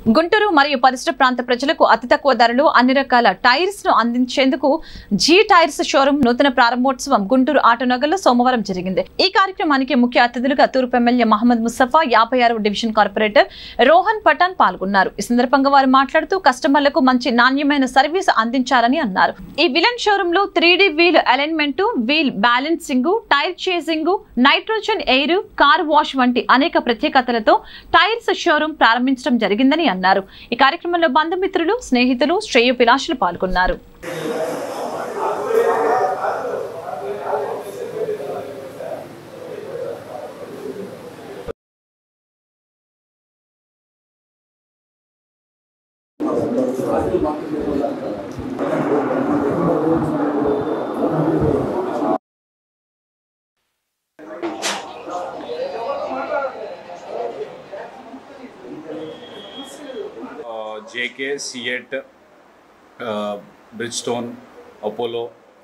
గుంటూరు మరియు పరిసర ప్రాంత ప్రజలకు అతి తక్కువ ధరలో అన్ని రకాల టైర్స్ ను అందించేందుకు జీ టైర్స్ షోరూం నూతన ప్రారంభోత్సవం గుంటూరు ఆటోనగర్లో సోమవారం జరిగింది ఈ కార్యక్రమానికి ముఖ్య అతిథులుగా తూర్పు ఎమ్మెల్యే మహమ్మద్ ముస్తఫా యాభై ఆరవ డివిజన్ కార్పొరేటర్ రోహన్ పఠాన్ పాల్గొన్నారు ఈ సందర్భంగా వారు మాట్లాడుతూ కస్టమర్లకు మంచి నాణ్యమైన సర్వీస్ అందించాలని అన్నారు ఈ విలన్ షోరూమ్ లో three wheel alignment wheel balancing tyre చేసింగ్ నైట్రోజన్ ఎయిర్ కార్ వాష్ వంటి అనేక ప్రత్యేకతలతో టైర్స్ షోరూం ప్రారంభించడం జరిగిందని అన్నారు ఈ కార్యక్రమంలో బంధుమిత్రులు స్నేహితులు శ్రేయోభిలాషులు పాల్గొన్నారు JK CEAT Bridgestone Apollo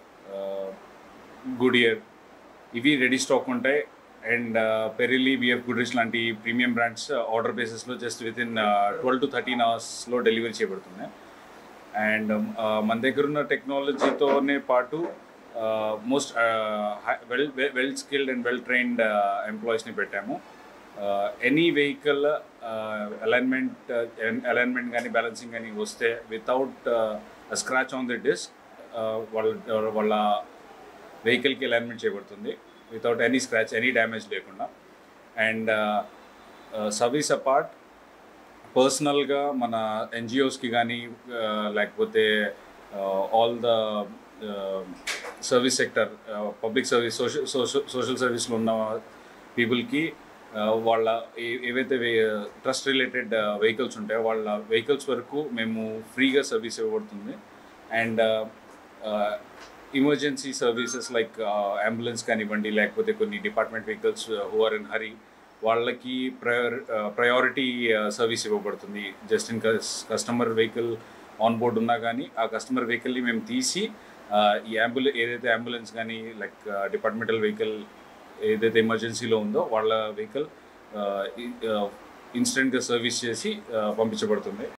Goodyear ఇవి రెడీ స్టాక్ ఉంటాయి అండ్ పెరిలీ బిఎఫ్ గుడ్రిచ్ లాంటి ప్రీమియం బ్రాండ్స్ ఆర్డర్ బేసిస్లో just with in twelve to thirteen అవర్స్లో డెలివరీ చేయబడుతున్నాయి అండ్ మన దగ్గర ఉన్న టెక్నాలజీతోనే పాటు most well well skilled and well trained ఎంప్లాయీస్ని పెట్టాము ఎనీ వెహికల్ అలైన్మెంట్ అలైన్మెంట్ కానీ బ్యాలెన్సింగ్ కానీ వస్తే without scratch on the disc వాళ్ళ వాళ్ళ వెహికల్కి అలైన్మెంట్ చేయబడుతుంది without any scratch any damage లేకుండా అండ్ సర్వీస్ అపార్ట్ పర్సనల్గా మన ఎన్జిఓస్కి కానీ లేకపోతే all the service sector public service social social సర్వీస్లో ఉన్న పీపుల్కి వాళ్ళ ఏవైతే ట్రస్ట్ రిలేటెడ్ వెహికల్స్ ఉంటాయో వాళ్ళ వెహికల్స్ వరకు మేము ఫ్రీగా సర్వీస్ ఇవ్వబడుతుంది and emergency services like ambulance కానివ్వండి లేకపోతే కొన్ని department vehicles who are in hurry వాళ్ళకి ప్రయర్ ప్రయారిటీ సర్వీస్ ఇవ్వబడుతుంది just in customer vehicle on board ఉన్నా కానీ ఆ కస్టమర్ వెహికల్ని మేము తీసి ఈ అంబులెన్స్ ఏదైతే అంబులెన్స్ కానీ లైక్ డిపార్ట్మెంటల్ వెహికల్ ఏదైతే ఎమర్జెన్సీలో ఉందో వాళ్ళ వెహికల్ ఇన్స్టెంట్గా సర్వీస్ చేసి పంపించబడుతుంది